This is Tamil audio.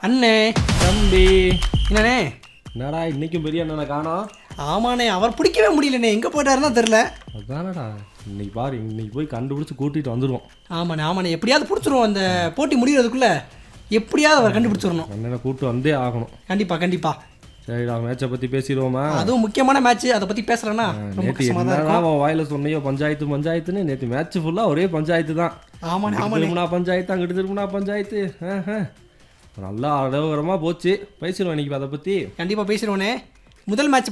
அண்ணே தம்பி என்னண்ணே என்னடா இன்னைக்கும் பெரிய அண்ணனை காணோம் ஆமாண்ணே அவர் பிடிக்கவே முடியலண்ணே எங்கே போயிட்டாருன்னா தெரில அதானடா இன்னைக்கு பாரு இன்னைக்கு போய் கண்டுபிடிச்சு கூட்டிட்டு வந்துடுவோம் ஆமாண்ணே ஆமாண்ணே எப்படியாவது பிடிச்சிருவோம் அந்த போட்டி முடிகிறதுக்குள்ள எப்படியாவது அவர் கண்டுபிடிச்சிடணும் அண்ணனை கூட்டு வந்தே ஆகணும் கண்டிப்பா கண்டிப்பா சரிடா மேட்சை பத்தி பேசிடுவோமா அதுவும் முக்கியமான மேட்ச் அதை பற்றி பேசுகிறேன்னா ரொம்ப நேற்று கஷ்டமாக தான் என்னதான் அவன் வாயில சொன்னியோ பஞ்சாயத்து பஞ்சாயத்துன்னு நேற்று மேட்ச் ஃபுல்லா ஒரே பஞ்சாயத்து தான் ஆமாண்ணே இங்கிட்டு ஆமாண்ணே திரும்பினா பஞ்சாயத்து அங்கிட்டு திரும்பினா பஞ்சாயத்து ஆஹ், ஆஹ். நல்லா அடவரமா போச்சு பேசிடுவோம் இன்னைக்கு அதை பத்தி கண்டிப்பாக பேசிடுவோண்ணே முதல் மேட்ச்